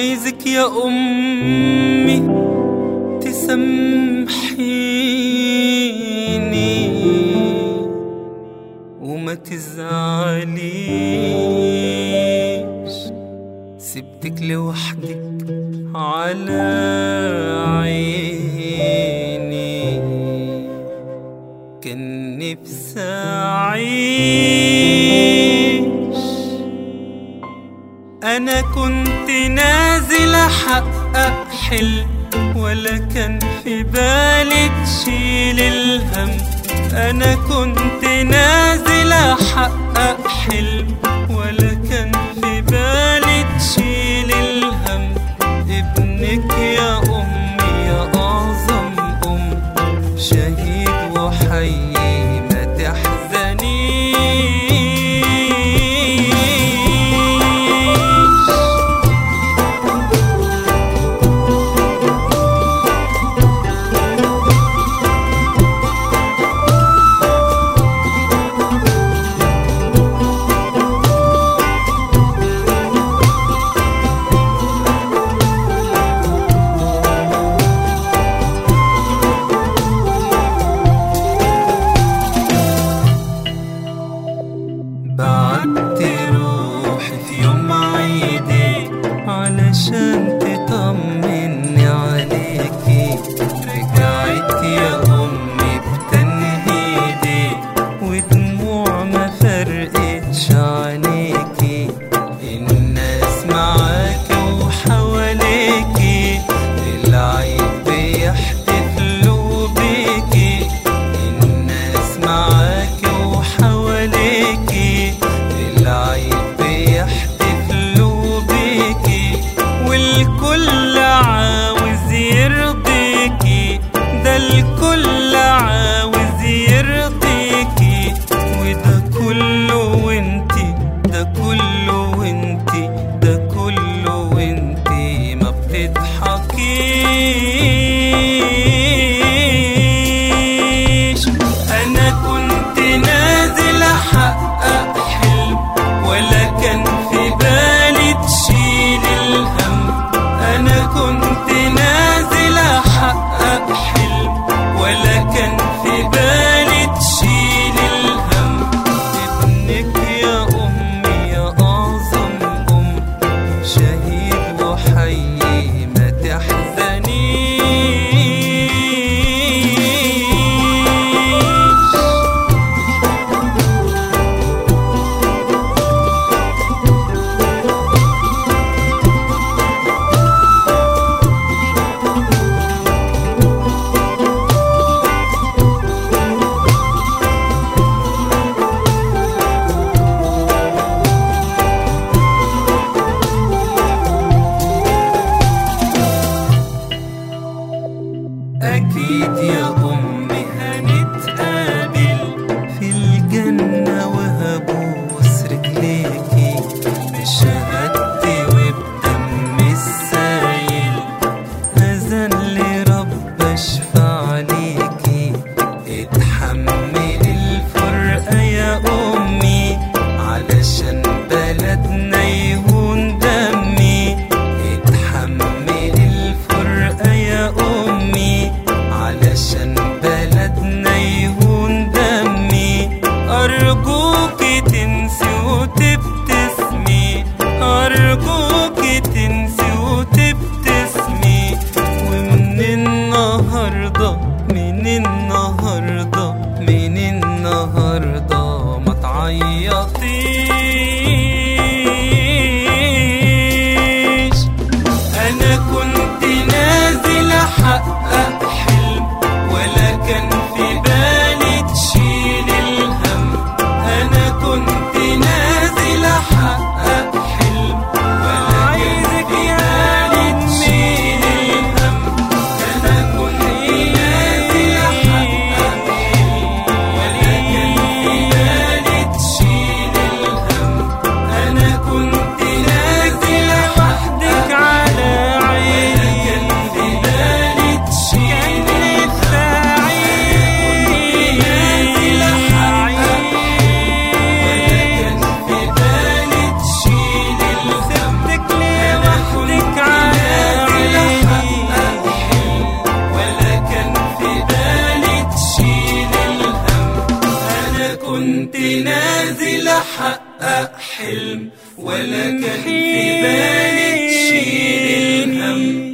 عايزك يا أمي تسامحيني وما تزعليش سبتك لوحدك على عيني كان نفسي أعيش أنا كنت نازل أحقق حلم ولا كان في بالي تشيل الهم أنا كنت نازل أحقق حلم ولا كان في بالي تشيل الهم ابنك يا أمي يا أعظم أم شهيد وحي ما تحزنيش بعدت روحي في يوم عيدي علشان تطمني عليكي رجعت يا أمي بتنهيدي ودموع ما فرقتش عينيكي الناس معاكي وحواليكي العيد بيحتفلوا بيكي الناس معاكي وحواليكي العيد بيحتفلوا بيكي والكل عاوز يرضيكي ده الكل عاوز يرضيكي وده كله أحقق حلم ولا كان في بالي تشيل الهم